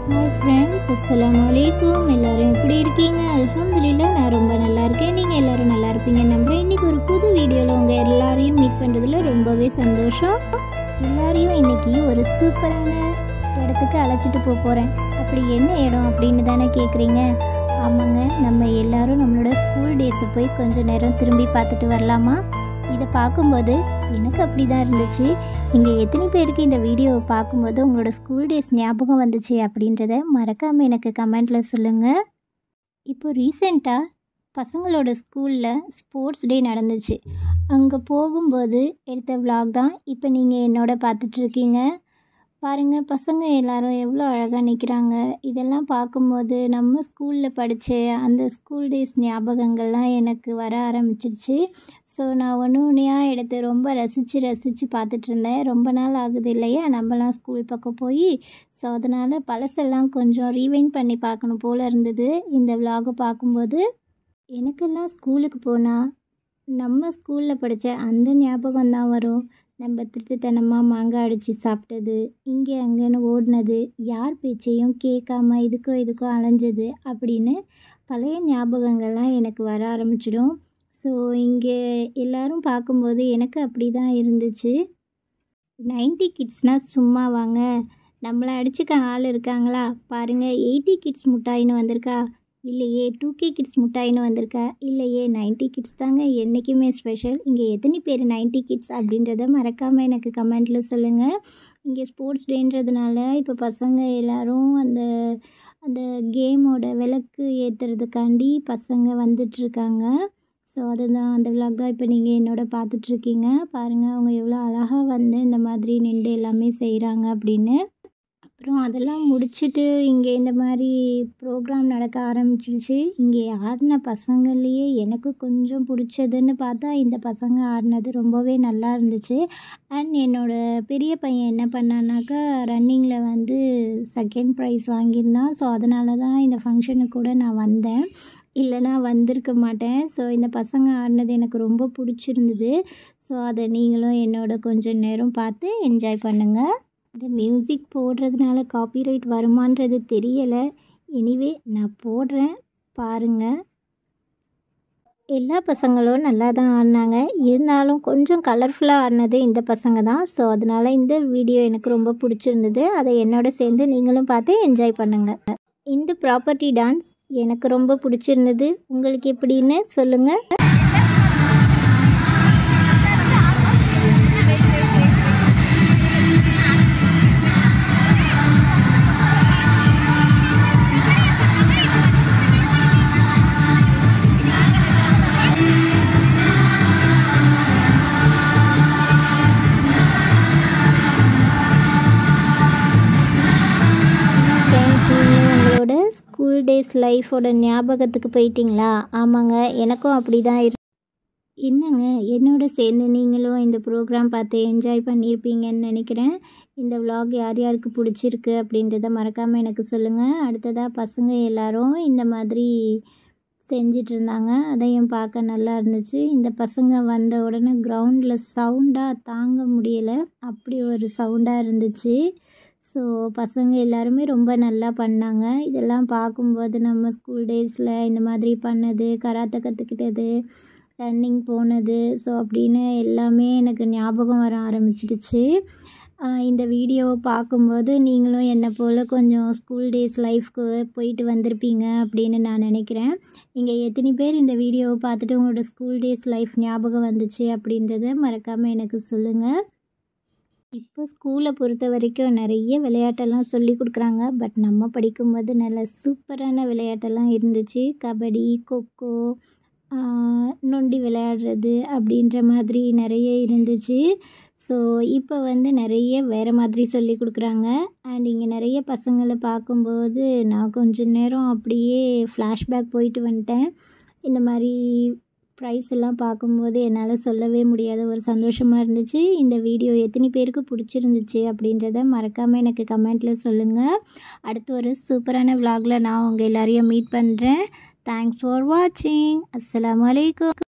hi friends அஸ்ஸலாமு அலைக்கும் எல்லாரும் எப்படி இருக்கீங்க அல்ஹம்துலில்லாஹ் நான் ரொம்ப நல்லா இருக்கேன் நீங்கள் எல்லாரும் நல்லா இருப்பீங்க நம்புறேன் இன்றைக்கி ஒரு புது வீடியோவில் உங்கள் எல்லாரையும் மீட் பண்ணுறதுல ரொம்பவே சந்தோஷம் எல்லாரையும் இன்னைக்கு ஒரு சூப்பரான இடத்துக்கு அழைச்சிட்டு போக போகிறேன் அப்படி என்ன இடம் அப்படின்னு தானே கேட்குறீங்க ஆமாங்க நம்ம எல்லாரும் நம்மளோட ஸ்கூல் டேஸை போய் கொஞ்ச நேரம் திரும்பி பார்த்துட்டு வரலாமா இதை பார்க்கும்போது எனக்கு அப்படி தான் இருந்துச்சு இங்கே எத்தனை பேருக்கு இந்த வீடியோவை பார்க்கும்போது உங்களோட ஸ்கூல் டேஸ் ஞாபகம் வந்துச்சு அப்படின்றத மறக்காமல் எனக்கு கமெண்ட்டில் சொல்லுங்கள் இப்போ ரீசெண்டாக பசங்களோட ஸ்கூலில் ஸ்போர்ட்ஸ் டே நடந்துச்சு அங்கே போகும்போது எடுத்த vlog தான் இப்போ நீங்கள் என்னோட பார்த்துட்ருக்கீங்க பாருங்கள் பசங்க எல்லாரும் எவ்வளோ அழகாக நிற்கிறாங்க இதெல்லாம் பார்க்கும்போது நம்ம ஸ்கூலில் படித்த அந்த ஸ்கூல் டேஸ் ஞாபகங்கள்லாம் எனக்கு வர ஆரம்பிச்சிருச்சு ஸோ நான் ஒன்று ஒன்றையாக எடுத்து ரொம்ப ரசித்து ரசித்து பார்த்துட்டு இருந்தேன் ரொம்ப நாள் ஆகுது இல்லையா நம்மலாம் ஸ்கூல் பக்கம் போய் ஸோ அதனால் பழசெல்லாம் கொஞ்சம் ரீவைண்ட் பண்ணி பார்க்கணும் போல் இருந்தது இந்த விலாகை பார்க்கும்போது எனக்கெல்லாம் ஸ்கூலுக்கு போனால் நம்ம ஸ்கூலில் படித்த அந்த ஞாபகம் தான் வரும் நம்ம திருட்டுத்தனமாக மாங்காய் அடித்து சாப்பிட்டது இங்கே அங்கேன்னு ஓடினது யார் பேச்சையும் கேட்காம இதுக்கோ இதுக்கோ அலைஞ்சது அப்படின்னு பழைய ஞாபகங்கள்லாம் எனக்கு வர ஆரம்பிச்சிடும் ஸோ இங்கே எல்லாரும் பார்க்கும்போது எனக்கு அப்படி தான் இருந்துச்சு நைன்டி கிட்ஸ்னால் சும்மா வாங்க நம்மளை அடிச்சுக்க ஆள் இருக்காங்களா பாருங்கள் எயிட்டி கிட்ஸ் முட்டாயின்னு வந்திருக்கா இல்லையே டூ கே கிட்ஸ் முட்டாயின்னு வந்திருக்கா இல்லையே நைன்டி கிட்ஸ் தாங்க என்றைக்குமே ஸ்பெஷல் இங்கே எத்தனை பேர் நைன்டி கிட்ஸ் அப்படின்றத மறக்காமல் எனக்கு கமெண்ட்டில் சொல்லுங்கள் இங்கே ஸ்போர்ட்ஸ் டேன்றதுனால இப்போ பசங்க எல்லாரும் அந்த அந்த கேமோட விளக்கு ஏற்றுறதுக்காண்டி பசங்க வந்துட்டுருக்காங்க ஸோ அதுதான் அந்த விளாக் தான் இப்போ நீங்கள் என்னோட பார்த்துட்ருக்கீங்க பாருங்கள் அவங்க எவ்வளோ அழகாக வந்து இந்த மாதிரி நின்று எல்லாமே செய்கிறாங்க அப்படின்னு அப்புறம் அதெல்லாம் முடிச்சுட்டு இங்கே இந்த மாதிரி ப்ரோக்ராம் நடக்க ஆரம்பிச்சிருச்சு இங்கே ஆடின பசங்கள்லேயே எனக்கு கொஞ்சம் பிடிச்சதுன்னு பார்த்தா இந்த பசங்க ஆடினது ரொம்பவே நல்லா இருந்துச்சு அண்ட் என்னோடய பெரிய பையன் என்ன பண்ணானாக்கா ரன்னிங்கில் வந்து செகண்ட் ப்ரைஸ் வாங்கியிருந்தான் ஸோ அதனால தான் இந்த ஃபங்க்ஷனுக்கு கூட நான் வந்தேன் இல்லைனா வந்திருக்க மாட்டேன் ஸோ இந்த பசங்க ஆடினது எனக்கு ரொம்ப பிடிச்சிருந்தது ஸோ அதை நீங்களும் என்னோட கொஞ்சம் நேரம் பார்த்து என்ஜாய் பண்ணுங்கள் இந்த மியூசிக் போடுறதுனால காப்பிரைட் வருமானது தெரியலை எனிவே நான் போடுறேன் பாருங்கள் எல்லா பசங்களும் நல்லா தான் ஆடினாங்க இருந்தாலும் கொஞ்சம் கலர்ஃபுல்லாக ஆடினது இந்த பசங்க தான் ஸோ அதனால் இந்த வீடியோ எனக்கு ரொம்ப பிடிச்சிருந்தது அதை என்னோட சேர்ந்து நீங்களும் பார்த்து என்ஜாய் பண்ணுங்கள் இந்த ப்ராப்பர்ட்டி டான்ஸ் எனக்கு ரொம்ப பிடிச்சிருந்தது உங்களுக்கு எப்படின்னு சொல்லுங்கள் ஃப்ரெண்ட்ஸ் நீங்கள் உங்களோட ஸ்கூல் டேஸ் லைஃபோட ஞாபகத்துக்கு போயிட்டீங்களா ஆமாங்க எனக்கும் அப்படி தான் இரு என்னங்க என்னோட சேர்ந்து நீங்களும் இந்த ப்ரோக்ராம் பார்த்து என்ஜாய் பண்ணியிருப்பீங்கன்னு நினைக்கிறேன் இந்த vlog யார் யாருக்கு பிடிச்சிருக்கு அப்படின்றத மறக்காமல் எனக்கு சொல்லுங்கள் அடுத்ததாக பசங்க எல்லாரும் இந்த மாதிரி செஞ்சிட்டு இருந்தாங்க அதையும் பார்க்க நல்லா இருந்துச்சு இந்த பசங்க வந்த உடனே கிரவுண்டில் சவுண்டாக தாங்க முடியலை அப்படி ஒரு சவுண்டாக இருந்துச்சு ஸோ பசங்க எல்லாருமே ரொம்ப நல்லா பண்ணாங்க இதெல்லாம் பார்க்கும்போது நம்ம ஸ்கூல் டேஸில் இந்த மாதிரி பண்ணது கராத்தை கற்றுக்கிட்டது ரன்னிங் போனது ஸோ அப்படின்னு எல்லாமே எனக்கு ஞாபகம் வர ஆரம்பிச்சிடுச்சு ஆஹ் இந்த வீடியோவை பார்க்கும்போது நீங்களும் என்னை போல் கொஞ்சம் ஸ்கூல் டேஸ் லைஃப்க்கு போயிட்டு வந்திருப்பீங்க அப்படின்னு நான் நினைக்கிறேன் நீங்கள் எத்தனை பேர் இந்த வீடியோவை பார்த்துட்டு உங்களோட ஸ்கூல் டேஸ் லைஃப் ஞாபகம் வந்துச்சு அப்படின்றத மறக்காமல் எனக்கு சொல்லுங்கள் இப்போ ஸ்கூலை பொறுத்த வரைக்கும் நிறைய விளையாட்டெல்லாம் சொல்லி கொடுக்குறாங்க பட் நம்ம படிக்கும்போது நல்ல சூப்பரான விளையாட்டெல்லாம் இருந்துச்சு கபடி கொக்கோ ஆஹ் நொண்டி விளையாடுறது அப்படின்ற மாதிரி நிறைய இருந்துச்சு ஸோ இப்போ வந்து நிறைய வேறு மாதிரி சொல்லி கொடுக்குறாங்க அண்ட் இங்கே நிறைய பசங்களை பார்க்கும்போது நான் கொஞ்ச நேரம் அப்படியே ஃப்ளாஷ்பேக் போயிட்டு வந்துட்டேன் இந்த மாதிரி ப்ரைஸ் எல்லாம் பார்க்கும்போது என்னால் சொல்லவே முடியாத ஒரு சந்தோஷமாக இருந்துச்சு இந்த வீடியோ எத்தனை பேருக்கு பிடிச்சிருந்துச்சு அப்படின்றத மறக்காமல் எனக்கு கமெண்ட்டில் சொல்லுங்கள் அடுத்து ஒரு சூப்பரான vlogல நான் உங்கள் எல்லாரையும் மீட் பண்ணுறேன் தேங்க்ஸ் ஃபார் வாட்சிங் அஸ்ஸலாமு அலைக்கும்